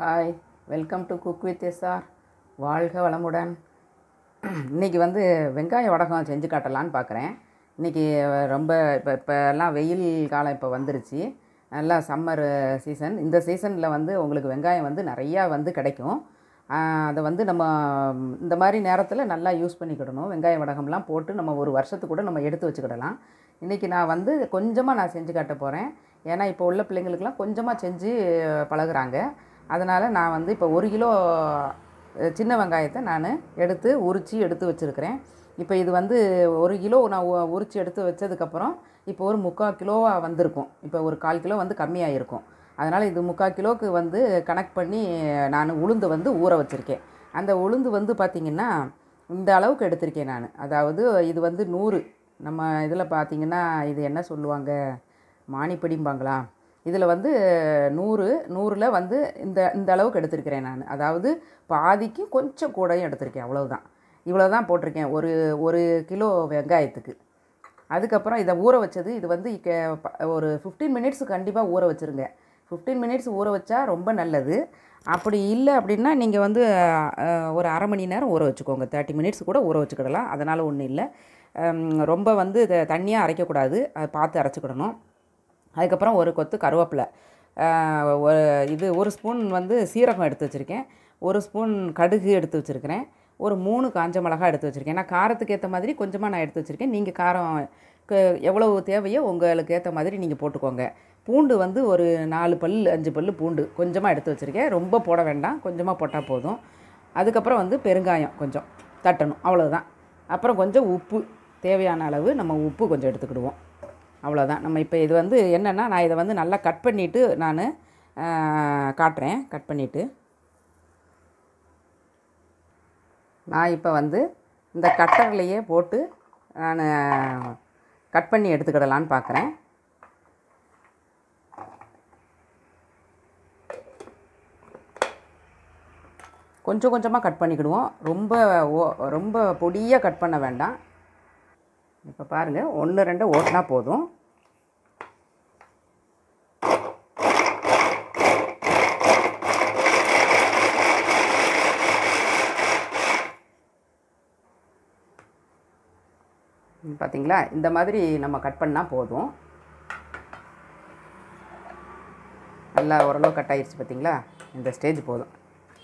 hi welcome to cook with S R வாழ்க வளமுடன் இன்றைக்கி வந்து வெங்காய வடகம் செஞ்சு காட்டலான்னு பார்க்குறேன் இன்றைக்கி ரொம்ப இப்போ இப்போ எல்லாம் வெயில் காலம் இப்போ வந்துருச்சு நல்லா சம்மர் சீசன் இந்த சீசனில் வந்து உங்களுக்கு வெங்காயம் வந்து நிறையா வந்து கிடைக்கும் ஆஹ் அதை வந்து நம்ம இந்த மாதிரி நேரத்தில் நல்லா யூஸ் பண்ணிக்கிடணும் வெங்காய வடகம்லாம் போட்டு நம்ம ஒரு வருஷத்துக்கு கூட நம்ம எடுத்து வச்சுக்கிடலாம் இன்றைக்கி நான் வந்து கொஞ்சமாக நான் செஞ்சு காட்ட போகிறேன் ஏன்னா இப்போ உள்ள பிள்ளைங்களுக்கெல்லாம் கொஞ்சமாக செஞ்சு பழகுறாங்க அதனால் நான் வந்து இப்போ ஒரு கிலோ அஹ், சின்ன வெங்காயத்தை நான் எடுத்து உரித்து எடுத்து வச்சுருக்கிறேன் இப்போ இது வந்து ஒரு கிலோ நான் உ- உரித்து எடுத்து வச்சதுக்கப்புறம் இப்போ ஒரு முக்கால் கிலோவாக வந்திருக்கும் இப்போ ஒரு கால் கிலோ வந்து கம்மியாக இருக்கும் அதனால் இது முக்கால் கிலோவுக்கு வந்து கனெக்ட் பண்ணி நான் உளுந்து வந்து ஊற வச்சுருக்கேன் அந்த உளுந்து வந்து பார்த்திங்கன்னா இந்த அளவுக்கு எடுத்திருக்கேன் நான் அதாவது இது வந்து நூறு நம்ம இதில் பார்த்திங்கன்னா இது என்ன சொல்லுவாங்க மானிப்படிம்பாங்களா இதில் வந்து நூறு நூறில் வந்து இந்த இந்த அளவுக்கு எடுத்திருக்கிறேன் நான் அதாவது பாதிக்கு கொஞ்சம் கூடயும் எடுத்திருக்கேன் அவ்வளவுதான் இவ்வளோ தான் போட்டிருக்கேன் ஒரு ஒரு கிலோ வெங்காயத்துக்கு அதுக்கப்புறம் இதை ஊற வச்சது இது வந்து இக்க- ப- ஒரு ஃபிஃப்டீன் மினிட்ஸ் கண்டிப்பாக ஊற வச்சுருங்க ஃபிஃப்டீன் மினிட்ஸ் ஊற வச்சா ரொம்ப நல்லது அப்படி இல்லை அப்படின்னா நீங்கள் வந்து அஹ், ஒரு அரை மணி நேரம் ஊற வச்சுக்கோங்க தேர்ட்டி மினிட்ஸ் கூட ஊற வச்சுக்கிடலாம் அதனால் ஒன்றும் இல்லை ஹம், ரொம்ப வந்து இதை தண்ணியாக அரைக்கக்கூடாது அதை பார்த்து அரைச்சிக்கிடணும் அதுக்கப்புறம் ஒரு கொத்து கருவேப்பிலை ஆஹ் ஒரு இது ஒரு ஸ்பூன் வந்து சீரகம் எடுத்து வச்சுருக்கேன் ஒரு ஸ்பூன் கடுகு எடுத்து வச்சுருக்கிறேன் ஒரு மூணு காஞ்ச மிளகா எடுத்து வச்சுருக்கேன் நான் காரத்துக்கு ஏற்ற மாதிரி கொஞ்சமாக நான் எடுத்து வச்சுருக்கேன் நீங்கள் காரம் க- எவ்வளவு தேவையோ உங்களுக்கு ஏற்ற மாதிரி நீங்கள் போட்டுக்கோங்க பூண்டு வந்து ஒரு நாலு பல் அஞ்சு பல் பூண்டு கொஞ்சமாக எடுத்து வச்சுருக்கேன் ரொம்ப போட வேண்டாம் கொஞ்சமாக போட்டால் போதும் அதுக்கப்புறம் வந்து பெருங்காயம் கொஞ்சம் தட்டணும் அவ்வளவுதான் அப்புறம் கொஞ்சம் உப்பு தேவையான அளவு நம்ம உப்பு கொஞ்சம் எடுத்துக்கிடுவோம் அவ்வளோதான் நம்ம இப்போ இது வந்து என்னென்னா நான் இதை வந்து நல்லா கட் பண்ணிவிட்டு நான் காட்டுறேன் கட் பண்ணிவிட்டு நான் இப்போ வந்து இந்த கட்டர்லையே போட்டு நான் கட் பண்ணி எடுத்துக்கிடலான்னு பார்க்குறேன் கொஞ்சம் கொஞ்சமாக கட் பண்ணிக்கிடுவோம் ரொம்ப ஓ- ரொம்ப பொடியாக கட் பண்ண வேண்டாம் இப்போ பாருங்கள் ஒன்று ரெண்டு ஓட்டினா போதும் ம், பார்த்தீங்களா இந்த மாதிரி நம்ம கட் பண்ணால் போதும் நல்லா ஓரளவு கட் ஆயிடுச்சு பார்த்தீங்களா இந்த ஸ்டேஜ் போதும்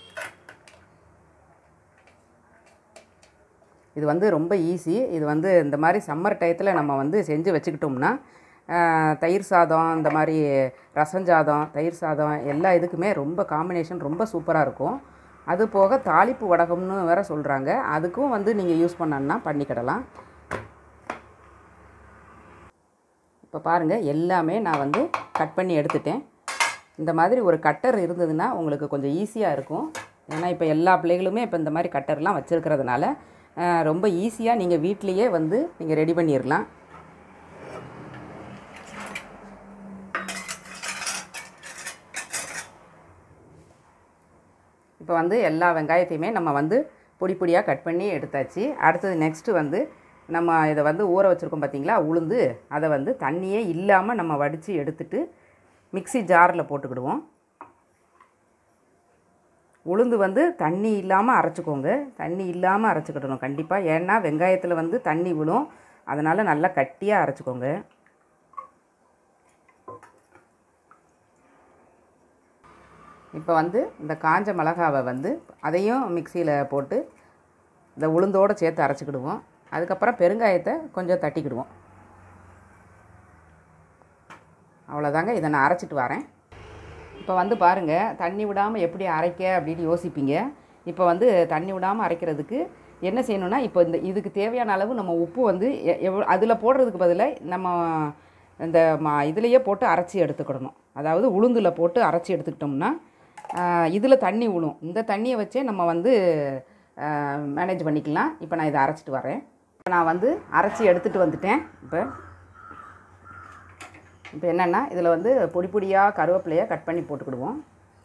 இது வந்து ரொம்ப ஈஸி இது வந்து இந்த மாதிரி சம்மர் டயத்தில் நம்ம வந்து செஞ்சு வச்சுக்கிட்டோம்னா ஆஹ், தயிர் சாதம் இந்த மாதிரி ரசஞ்சாதம் தயிர் சாதம் எல்லா இதுக்குமே ரொம்ப காம்பினேஷன் ரொம்ப சூப்பராக இருக்கும் அது போக தாளிப்பு வடகம்னு வேற சொல்கிறாங்க அதுக்கும் வந்து நீங்கள் யூஸ் பண்ணணுன்னா பண்ணிக்கிடலாம் இப்போ பாருங்கள் எல்லாமே நான் வந்து கட் பண்ணி எடுத்துட்டேன் இந்த மாதிரி ஒரு கட்டர் இருந்ததுன்னா உங்களுக்கு கொஞ்சம் ஈஸியாக இருக்கும் ஏன்னா இப்போ எல்லா பிள்ளைகளுமே இப்போ இந்த மாதிரி கட்டர்லாம் வச்சுருக்கிறதுனால அஹ், ரொம்ப ஈஸியாக நீங்கள் வீட்லேயே வந்து நீங்கள் ரெடி பண்ணிடலாம் இப்போ வந்து எல்லா வெங்காயத்தையுமே நம்ம வந்து பொடி பொடியாக கட் பண்ணி எடுத்தாச்சு அடுத்தது நெக்ஸ்ட்டு வந்து நம்ம இதை வந்து ஊற வச்சுருக்கோம் பார்த்தீங்களா உளுந்து அதை வந்து தண்ணியே இல்லாமல் நம்ம வடித்து எடுத்துட்டு மிக்ஸி ஜாரில் போட்டுக்கிடுவோம் உளுந்து வந்து தண்ணி இல்லாமல் அரைச்சிக்கோங்க தண்ணி இல்லாமல் அரைச்சிக்கிடணும் கண்டிப்பாக ஏன்னா வெங்காயத்தில் வந்து தண்ணி விழும் அதனால் நல்லா கட்டியாக அரைச்சிக்கோங்க இப்போ வந்து இந்த காஞ்ச மிளகாவை வந்து அதையும் மிக்சியில் போட்டு இந்த உளுந்தோடு சேர்த்து அரைச்சிக்கிடுவோம் அதுக்கப்புறம் பெருங்காயத்தை கொஞ்சம் தட்டிக்கிடுவோம் அவ்வளோதாங்க இதை நான் அரைச்சிட்டு வரேன் இப்போ வந்து பாருங்கள் தண்ணி விடாமல் எப்படி அரைக்க அப்படின்னு யோசிப்பீங்க இப்போ வந்து தண்ணி விடாமல் அரைக்கிறதுக்கு என்ன செய்யணும்னா இப்போ இந்த இதுக்கு தேவையான அளவு நம்ம உப்பு வந்து எ- எவ்வளோ அதில் போடுறதுக்கு பதிலாக நம்ம இந்த மா இதுலேயே போட்டு அரைச்சி எடுத்துக்கிடணும் அதாவது உளுந்தில் போட்டு அரைச்சி எடுத்துக்கிட்டோம்னா இதில் தண்ணி விழும் இந்த தண்ணியை வச்சே நம்ம வந்து மேனேஜ் பண்ணிக்கலாம் இப்போ நான் இதை அரைச்சிட்டு வரேன் இப்போ நான் வந்து அரைச்சி எடுத்துகிட்டு வந்துட்டேன் இப்போ இப்போ என்னென்னா இதில் வந்து பொடி பொடியாக கருவேப்பிலையை கட் பண்ணி போட்டுக்கிடுவோம்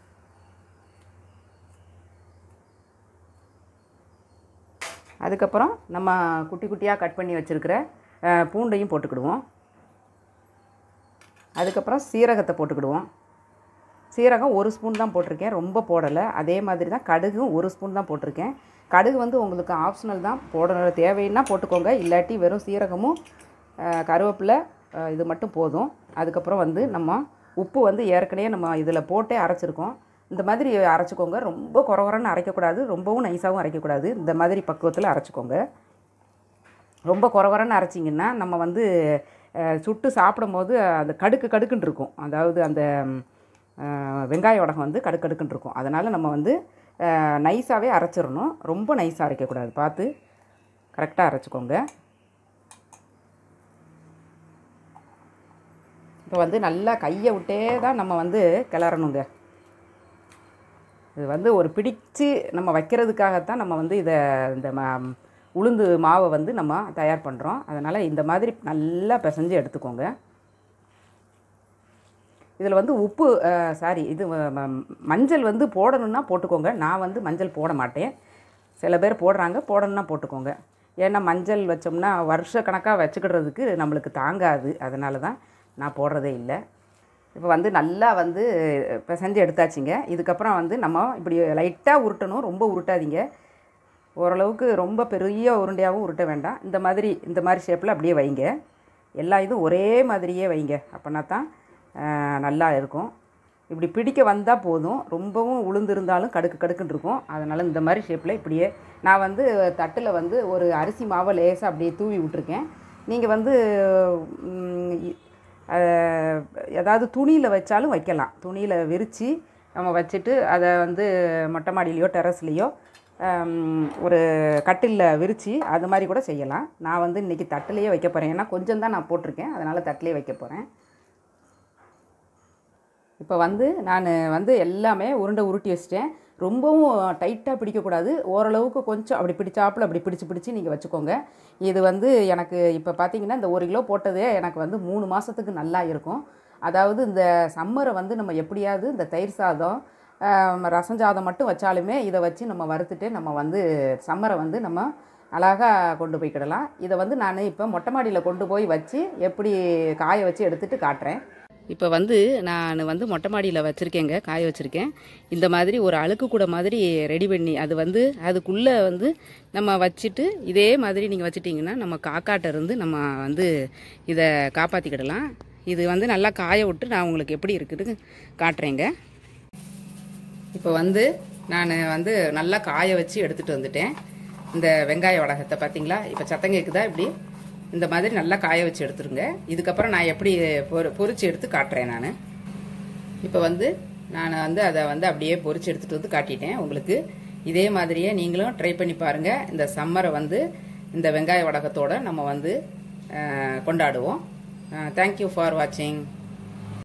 அதுக்கப்புறம் நம்ம குட்டி குட்டியாக கட் பண்ணி வச்சுருக்கிற அஹ், பூண்டையும் போட்டுக்கிடுவோம் அதுக்கப்புறம் சீரகத்தை போட்டுக்கிடுவோம் சீரகம் ஒரு ஸ்பூன் தான் போட்டிருக்கேன் ரொம்ப போடலை அதே மாதிரி தான் கடுகும் ஒரு ஸ்பூன் தான் போட்டிருக்கேன் கடுகு வந்து உங்களுக்கு ஆப்ஷனல் தான் போட தேவைன்னா போட்டுக்கோங்க இல்லாட்டி வெறும் சீரகமும் அஹ், கருவேப்பிலை அஹ், இது மட்டும் போதும் அதுக்கப்புறம் வந்து நம்ம உப்பு வந்து ஏற்கனவே நம்ம இதில் போட்டே அரைச்சிருக்கோம் இந்த மாதிரி அரைச்சிக்கோங்க ரொம்ப குறகுறன்னு அரைக்கக்கூடாது ரொம்பவும் நைஸாகவும் அரைக்கக்கூடாது இந்த மாதிரி பக்குவத்தில் அரைச்சிக்கோங்க ரொம்ப குறகுறன்னு அரைச்சிங்கன்னா நம்ம வந்து அஹ், சுட்டு சாப்பிடும்போது அந்த கடுக்கு கடுக்குன்னு இருக்கும் அதாவது அந்த அஹ், வெங்காய உடகம் வந்து கடுக்கு கடுக்குன்னு இருக்கும் அதனால் நம்ம வந்து நைஸாகவே அரைச்சிடணும் ரொம்ப நைஸாக அரைக்கக்கூடாது பார்த்து கரெக்டாக அரைச்சிக்கோங்க இப்போ வந்து நல்லா கையை விட்டே தான் நம்ம வந்து கிளறணுங்க இது வந்து ஒரு பிடிச்சு நம்ம வைக்கிறதுக்காகத்தான் நம்ம வந்து இதை இந்த ம உளுந்து மாவை வந்து நம்ம தயார் பண்ணுறோம் அதனால் இந்த மாதிரி நல்லா பிசைஞ்சு எடுத்துக்கோங்க இதில் வந்து உப்பு சாரி இது ம- ம- மஞ்சள் வந்து போடணுன்னா போட்டுக்கோங்க நான் வந்து மஞ்சள் போட மாட்டேன் சில பேர் போடுறாங்க போடணுன்னா போட்டுக்கோங்க ஏன்னா மஞ்சள் வச்சோம்னா வருஷ கணக்காக வச்சுக்கிடுறதுக்கு நம்மளுக்கு தாங்காது அதனால தான் நான் போடுறதே இல்லை இப்போ வந்து நல்லா வந்து பிசைஞ்சு எடுத்தாச்சுங்க இதுக்கப்புறம் வந்து நம்ம இப்படி லைட்டாக உருட்டணும் ரொம்ப உருட்டாதீங்க ஓரளவுக்கு ரொம்ப பெரிய உருண்டையாகவும் உருட்ட வேண்டாம் இந்த மாதிரி இந்த மாதிரி ஷேப்பில் அப்படியே வைங்க எல்லா இதுவும் ஒரே மாதிரியே வைங்க அப்படின்னா தான் ஆஹ், நல்லா இருக்கும் இப்படி பிடிக்க வந்தால் போதும் ரொம்பவும் உளுந்திருந்தாலும் கடுக்கு கடுக்குன்னு இருக்கும் அதனால் இந்த மாதிரி ஷேப்பில் இப்படியே நான் வந்து தட்டில் வந்து ஒரு அரிசி மாவை லேசாக அப்படியே தூவி விட்ருக்கேன் நீங்கள் வந்து ம், இ- அஹ், ஏதாவது துணியில் வச்சாலும் வைக்கலாம் துணியில் விரித்து நம்ம வச்சுட்டு அதை வந்து மொட்டை மாடியிலையோ டெரஸ்லேயோ ஒரு கட்டிலில் விரித்து அது மாதிரி கூட செய்யலாம் நான் வந்து இன்றைக்கி தட்டிலேயே வைக்க போகிறேன் ஏன்னா கொஞ்சம் தான் நான் போட்டிருக்கேன் அதனால் தட்டிலே வைக்க போகிறேன் இப்போ வந்து நான் வந்து எல்லாமே உருண்டை உருட்டி வச்சிட்டேன் ரொம்பவும் டைட்டாக பிடிக்கக்கூடாது ஓரளவுக்கு கொஞ்சம் அப்படி பிடிச்சாப்புல அப்படி பிடிச்சு பிடிச்சி நீங்கள் வச்சுக்கோங்க இது வந்து எனக்கு இப்போ பார்த்தீங்கன்னா இந்த ஒரு கிலோ போட்டதே எனக்கு வந்து மூணு மாதத்துக்கு நல்லா இருக்கும் அதாவது இந்த சம்மரை வந்து நம்ம எப்படியாவது இந்த தயிர் சாதம் ஆம், ரசம் சாதம் மட்டும் வச்சாலுமே இதை வச்சு நம்ம வறுத்துட்டு நம்ம வந்து சம்மரை வந்து நம்ம அழகாக கொண்டு போய்க்கிடலாம் இதை வந்து நான் இப்போ மொட்டை மாடியில் கொண்டு போய் வச்சு எப்படி காய வச்சு எடுத்துகிட்டு காட்டுறேன் இப்போ வந்து நான் வந்து மொட்டை மாடியில் வச்சுருக்கேங்க காய வச்சுருக்கேன் இந்த மாதிரி ஒரு அழுக்கு கூட மாதிரி ரெடி பண்ணி அது வந்து அதுக்குள்ளே வந்து நம்ம வச்சுட்டு இதே மாதிரி நீங்கள் வச்சிட்டிங்கன்னா நம்ம காக்காட்ட இருந்து நம்ம வந்து இதை காப்பாற்றிக்கிடலாம் இது வந்து நல்லா காய விட்டு நான் உங்களுக்கு எப்படி இருக்குதுன்னு காட்டுறேங்க இப்போ வந்து நான் வந்து நல்லா காய வச்சு எடுத்துகிட்டு வந்துட்டேன் இந்த வெங்காய வடகத்தை பார்த்தீங்களா இப்போ சத்தம் கேட்குதா இப்படி இந்த மாதிரி நல்லா காய வச்சு எடுத்துருங்க இதுக்கப்புறம் நான் எப்படி பொரி பொரிச்சு எடுத்து காட்டுறேன் நான் இப்போ வந்து நான் வந்து அதை வந்து அப்படியே பொரிச்சு எடுத்துகிட்டு வந்து காட்டிட்டேன் உங்களுக்கு இதே மாதிரியே நீங்களும் ட்ரை பண்ணி பாருங்கள் இந்த சம்மரை வந்து இந்த வெங்காய வடகத்தோட நம்ம வந்து அஹ், கொண்டாடுவோம் தேங்க்யூ ஃபார் வாட்சிங்